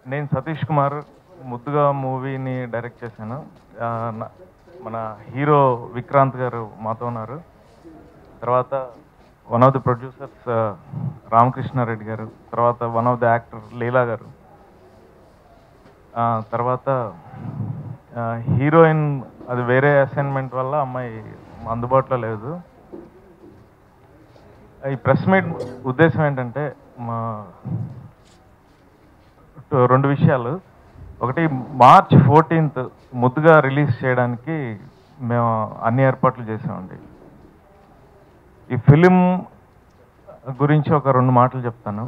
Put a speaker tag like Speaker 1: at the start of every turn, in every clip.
Speaker 1: నేను సతీష్ కుమార్ ముద్దుగా మూవీని డైరెక్ట్ చేశాను ఆ, నా- మన హీరో విక్రాంత్ గారు మాతో ఉన్నారు తర్వాత one of the producers Ramakrishna Reddy గారు తర్వాత వన్ ఆఫ్ ది యాక్టర్ లీలా గారు ఆ, తర్వాత హీరోయిన్ అది వేరే అసైన్మెంట్ వల్ల అమ్మాయి అందుబాటులో లేదు ఈ ప్రెస్ మీట్ ఉద్దేశం ఏంటంటే మా టు- రెండు విషయాలు ఒకటి మార్చ్ ఫోర్టీన్త్ ముద్దుగా రిలీజ్ చేయడానికి మేము అన్ని ఏర్పాట్లు చేసామండి ఈ ఫిలిం గురించి ఒక రెండు మాటలు చెప్తాను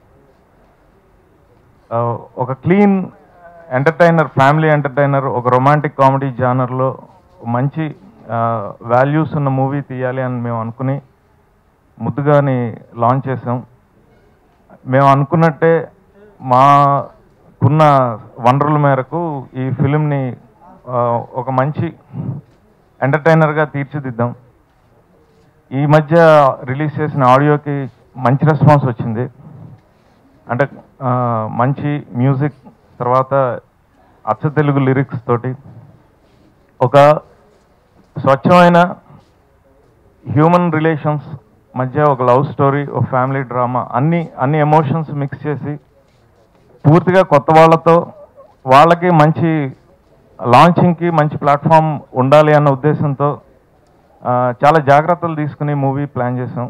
Speaker 1: ఆ, ఒక క్లీన్ ఎంటర్టైనర్ ఫ్యామిలీ ఎంటర్టైనర్ ఒక రొమాంటిక్ కామెడీ జానర్లో మంచి వాల్యూస్ ఉన్న మూవీ తీయాలి అని మేము అనుకుని ముద్దుగాని లాంచ్ చేసాం మేము అనుకున్నట్టే మాకున్న వనరుల మేరకు ఈ ఫిలింని ఆ, ఒక మంచి ఎంటర్టైనర్గా తీర్చిదిద్దాం ఈ మధ్య రిలీజ్ చేసిన ఆడియోకి మంచి రెస్పాన్స్ వచ్చింది అంటే ఆ, మంచి మ్యూజిక్ తర్వాత అచ్చ తెలుగు లిరిక్స్ తోటి ఒక స్వచ్ఛమైన హ్యూమన్ రిలేషన్స్ మధ్య ఒక లవ్ స్టోరీ ఒక ఫ్యామిలీ డ్రామా అన్ని అన్ని ఎమోషన్స్ మిక్స్ చేసి పూర్తిగా కొత్త వాళ్ళతో వాళ్ళకి మంచి లాంచింగ్కి మంచి ప్లాట్ఫామ్ ఉండాలి అన్న ఉద్దేశంతో ఆ, చాలా జాగ్రత్తలు తీసుకుని మూవీ ప్లాన్ చేసాం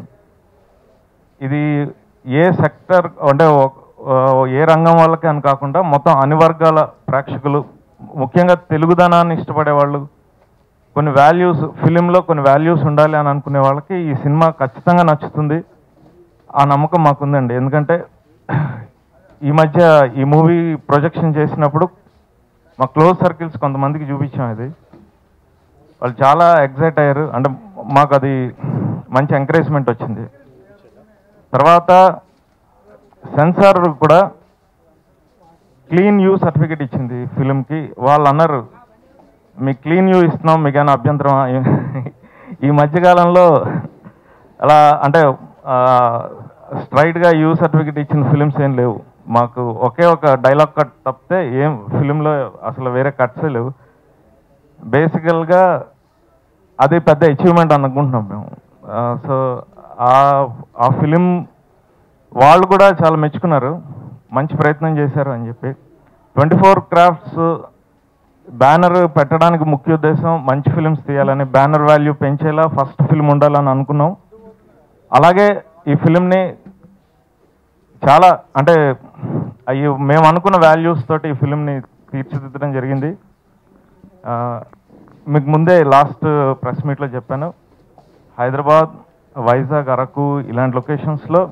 Speaker 1: ఇది ఏ సెక్టర్ అంటే ఒక- ఆ, ఏ రంగం వాళ్ళకి అని కాకుండా మొత్తం అన్ని వర్గాల ప్రేక్షకులు ముఖ్యంగా తెలుగుదనాన్ని ఇష్టపడే వాళ్ళు కొన్ని వాల్యూస్ ఫిలింలో కొన్ని వాల్యూస్ ఉండాలి అని అనుకునే వాళ్ళకి ఈ సినిమా ఖచ్చితంగా నచ్చుతుంది ఆ నమ్మకం మాకుందండి ఎందుకంటే ఈ మధ్య ఈ మూవీ ప్రొజెక్షన్ చేసినప్పుడు మా క్లోజ్ సర్కిల్స్ కొంతమందికి చూపించాం ఇది వాళ్ళు చాలా ఎగ్జైట్ అయ్యారు అంటే మాకు అది మంచి ఎంకరేజ్మెంట్ వచ్చింది తర్వాత సెన్సార్ కూడా క్లీన్ యూ సర్టిఫికేట్ ఇచ్చింది ఫిలింకి వాళ్ళు అన్నారు మీకు క్లీన్ యూ ఇస్తున్నాం మీకు ఏమైనా అభ్యంతరం ఈ మధ్యకాలంలో అలా అంటే స్ట్రైట్గా యూ సర్టిఫికేట్ ఇచ్చిన ఫిలిమ్స్ ఏం లేవు మాకు ఒకే ఒక డైలాగ్ కట్ తప్పితే ఏం ఫిలింలో అసలు వేరే కట్సే లేవు బేసికల్గా అది పెద్ద అచీవ్మెంట్ అనుకుంటున్నాం మేము సో ఆ ఆ ఫిలిం వాళ్ళు కూడా చాలా మెచ్చుకున్నారు మంచి ప్రయత్నం చేశారు అని చెప్పి ట్వంటీ ఫోర్ క్రాఫ్ట్స్ బ్యానర్ పెట్టడానికి ముఖ్య ఉద్దేశం మంచి ఫిలిమ్స్ తీయాలని బ్యానర్ వాల్యూ పెంచేలా ఫస్ట్ ఫిల్మ్ ఉండాలని అనుకున్నాం అలాగే ఈ ఫిలింని చాలా అంటే అవి మేము అనుకున్న వాల్యూస్ తోటి ఈ ఫిలింని తీర్చిదిద్దడం జరిగింది ఆ, మీకు ముందే లాస్ట్ ప్రెస్ మీట్లో చెప్పాను హైదరాబాద్ వైజాగ్ అరకు ఇలాంటి లొకేషన్స్లో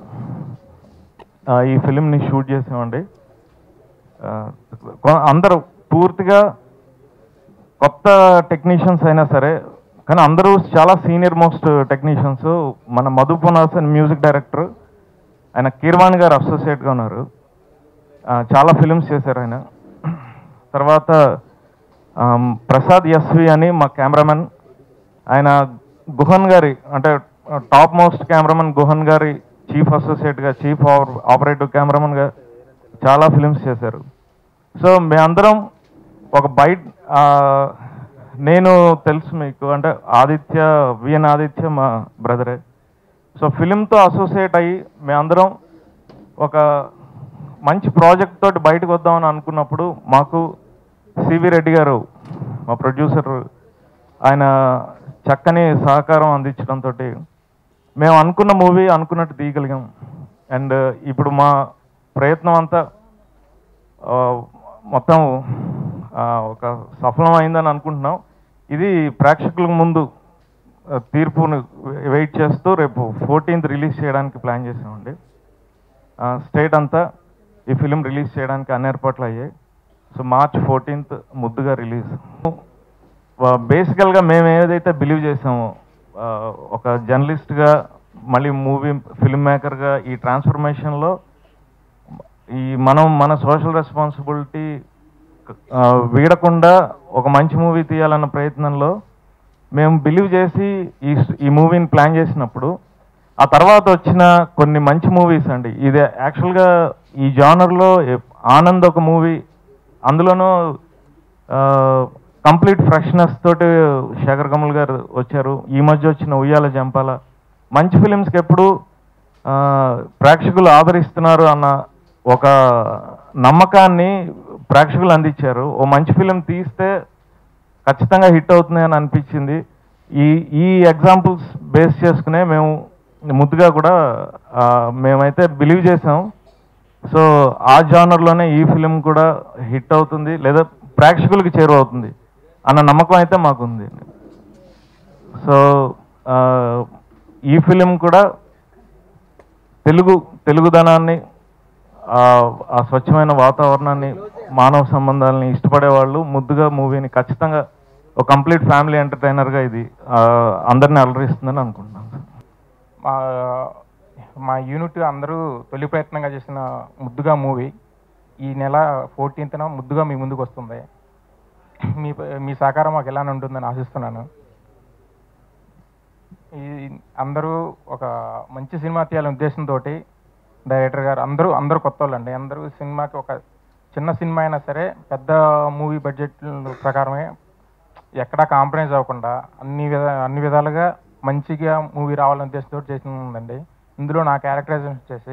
Speaker 1: ఈ ఫిలింని షూట్ చేసామండి ఆ, కొ- అందరూ పూర్తిగా కొత్త టెక్నీషియన్స్ అయినా సరే కానీ అందరూ చాలా సీనియర్ మోస్ట్ టెక్నీషియన్స్ మన మధు పునాసన్ మ్యూజిక్ డైరెక్టర్ ఆయన కీర్వాణి గారు అసోసియేట్గా ఉన్నారు ఆ, చాలా ఫిలిమ్స్ చేశారు ఆయన తర్వాత ఆమ్, ప్రసాద్ ఎస్వి అని మా కెమెరామెన్ ఆయన గుహన్ గారి అంటే టాప్ మోస్ట్ కెమెరామెన్ గుహన్ గారి చీఫ్ అసోసియేట్గా చీఫ్ ఆపరేటివ్ కెమెరామెన్గా చాలా ఫిలిమ్స్ చేశారు సో మేమందరం ఒక బయట ఆ, నేను తెలుసు మీకు అంటే ఆదిత్య విఎన్ ఆదిత్య మా బ్రదరే సో ఫిలింతో అసోసియేట్ అయ్యి మేమందరం ఒక మంచి ప్రాజెక్ట్ తోటి బయటకు వద్దామని అనుకున్నప్పుడు మాకు సివి రెడ్డి గారు మా ప్రొడ్యూసర్ ఆయన చక్కని సహకారం అందించడంతో మేము అనుకున్న మూవీ అనుకున్నట్టు తీయగలిగాం అండ్ ఇప్పుడు మా ప్రయత్నం అంతా ఆ, మొత్తం ఆ, ఒక సఫలం అయిందని అనుకుంటున్నాం ఇది ప్రేక్షకుల ముందు ఆ, తీర్పును వెయిట్ చేస్తూ రేపు ఫోర్టీన్త్ రిలీజ్ చేయడానికి ప్లాన్ చేసామండి స్టేట్ అంతా ఈ ఫిలిం రిలీజ్ చేయడానికి అన్ని ఏర్పాట్లు అయ్యాయి సో మార్చ్ ఫోర్టీన్త్ ముద్దుగా రిలీజ్ బేసికల్గా మేము ఏదైతే బిలీవ్ చేసామో ఆ, ఒక జర్నలిస్ట్గా మళ్ళీ మూవీ ఫిల్మ్ మేకర్గా ఈ ట్రాన్స్ఫర్మేషన్లో ఈ మనం మన సోషల్ రెస్పాన్సిబిలిటీ వీడకుండా ఒక మంచి మూవీ తీయాలన్న ప్రయత్నంలో మేము బిలీవ్ చేసి ఈ ఈ మూవీని ప్లాన్ చేసినప్పుడు ఆ తర్వాత వచ్చిన కొన్ని మంచి మూవీస్ అండి ఇది యాక్చువల్గా ఈ జానర్లో ఆనంద్ ఒక మూవీ అందులోనూ కంప్లీట్ ఫ్రెష్నెస్ తోటి శేఖర్ కమల్ గారు వచ్చారు ఈ మధ్య వచ్చిన ఉయ్యాల జంపాల మంచి ఫిలిమ్స్కి ఎప్పుడు ఆ, ప్రేక్షకులు ఆదరిస్తున్నారు అన్న ఒక నమ్మకాన్ని ప్రేక్షకులు అందించారు ఓ మంచి ఫిలిం తీస్తే ఖచ్చితంగా హిట్ అవుతుంది అని అనిపించింది ఈ ఈ ఎగ్జాంపుల్స్ బేస్ చేసుకునే మేము ముద్దుగా కూడా ఆ, మేమైతే బిలీవ్ చేసాం సో ఆ జానర్లోనే ఈ ఫిలిం కూడా హిట్ అవుతుంది లేదా ప్రేక్షకులకి చేరువవుతుంది అన్న నమ్మకం అయితే మాకుంది సో ఆ, ఈ ఫిలిం కూడా తెలుగు తెలుగుదనాన్ని ఆ ఆ స్వచ్ఛమైన వాతావరణాన్ని మానవ సంబంధాలని ఇష్టపడే వాళ్ళు ముద్దుగా మూవీని ఖచ్చితంగా ఒక కంప్లీట్ ఫ్యామిలీ ఎంటర్టైనర్గా ఇది ఆ, అందరినీ అలరిస్తుందని అనుకుంటున్నాను సార్
Speaker 2: మా మా యూనిట్ అందరూ తొలి ప్రయత్నంగా చేసిన ముద్దుగా మూవీ ఈ నెల ఫోర్టీన్త్న ముద్దుగా మీ ముందుకు వస్తుంది మీ మీ సహకారం మాకు ఎలానే ఉంటుందని ఆశిస్తున్నాను ఈ అందరూ ఒక మంచి సినిమా తీయాలనే ఉద్దేశంతో డైరెక్టర్ గారు అందరూ అందరూ కొత్త వాళ్ళండి అందరూ సినిమాకి ఒక చిన్న సినిమా అయినా సరే పెద్ద మూవీ బడ్జెట్ ప్రకారమే ఎక్కడా కాంప్రమైజ్ అవ్వకుండా అన్ని విధ అన్ని విధాలుగా మంచిగా మూవీ రావాలనే ఉద్దేశంతో చేసిందండి ఇందులో నా క్యారెక్టరైజేషన్ వచ్చేసి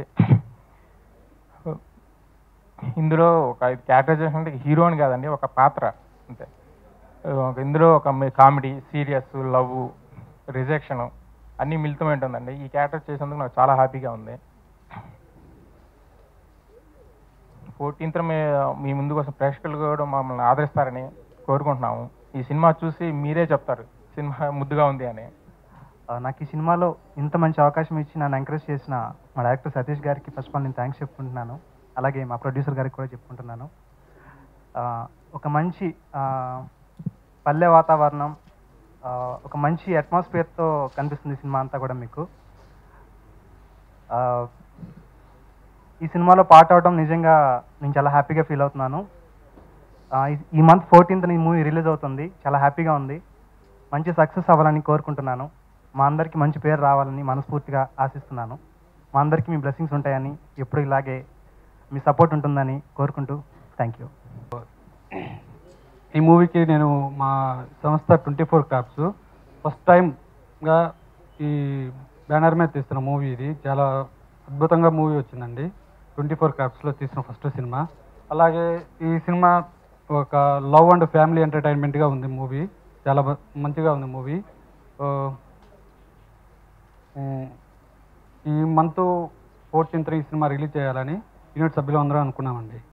Speaker 2: ఇందులో ఒక క్యారెక్టరైజేషన్ అంటే హీరో అని కాదండి ఒక పాత్ర అంతే ఒక ఇందులో ఒక కామెడీ సీరియస్ లవ్ రిజెక్షన్ అన్నీ మిళితం ఉంటుందండి ఈ క్యారెక్టర్ చేసేందుకు నాకు చాలా హ్యాపీగా ఉంది ఫోర్టీన్త్ మీ మీ ముందు కోసం ప్రేక్షకులు కూడా మమ్మల్ని ఆదరిస్తారని కోరుకుంటున్నాము ఈ సినిమా చూసి మీరే చెప్తారు సినిమా ముద్దుగా ఉంది అని
Speaker 3: ఆ, నాకు ఈ సినిమాలో ఇంత మంచి అవకాశం ఇచ్చి నన్ను ఎంకరేజ్ చేసిన మా డైరెక్టర్ సతీష్ గారికి ఫస్ట్ ఆఫ్ ఆల్ నేను థ్యాంక్స్ చెప్పుకుంటున్నాను అలాగే మా ప్రొడ్యూసర్ గారికి కూడా చెప్పుకుంటున్నాను ఆ, ఒక మంచి ఆ, పల్లె వాతావరణం ఆ, ఒక మంచి అట్మాస్ఫియర్తో కనిపిస్తుంది ఈ సినిమా అంతా కూడా మీకు ఆ, ఈ సినిమాలో పాట అవడం నిజంగా నేను చాలా హ్యాపీగా ఫీల్ అవుతున్నాను ఆ, ఈ- ఈ మంత్ ఫోర్టీన్త్ ఈ మూవీ రిలీజ్ అవుతుంది చాలా హ్యాపీగా ఉంది మంచి సక్సెస్ అవ్వాలని కోరుకుంటున్నాను మా అందరికీ మంచి పేరు రావాలని మనస్ఫూర్తిగా ఆశిస్తున్నాను మా అందరికీ మీ బ్లెస్సింగ్స్ ఉంటాయని ఎప్పుడు ఇలాగే మీ సపోర్ట్ ఉంటుందని కోరుకుంటూ థ్యాంక్ యూ
Speaker 4: ఈ మూవీకి నేను మా సంస్థ ట్వంటీ ఫోర్ క్రాప్స్ ఫస్ట్ టైంగా ఈ బ్యానర్ మీద తీస్తున్న మూవీ ఇది చాలా అద్భుతంగా మూవీ వచ్చిందండి ట్వంటీ ఫోర్ క్రాప్స్లో తీసిన ఫస్ట్ సినిమా అలాగే ఈ సినిమా ఒక లవ్ అండ్ ఫ్యామిలీ ఎంటర్టైన్మెంట్గా ఉంది మూవీ చాలా బ- మంచిగా ఉంది మూవీ ఈ మంత్ ఫోర్టీన్త్ ఈ సినిమా రిలీజ్ చేయాలని యూనిట్ సభ్యులు అందరూ అనుకున్నామండి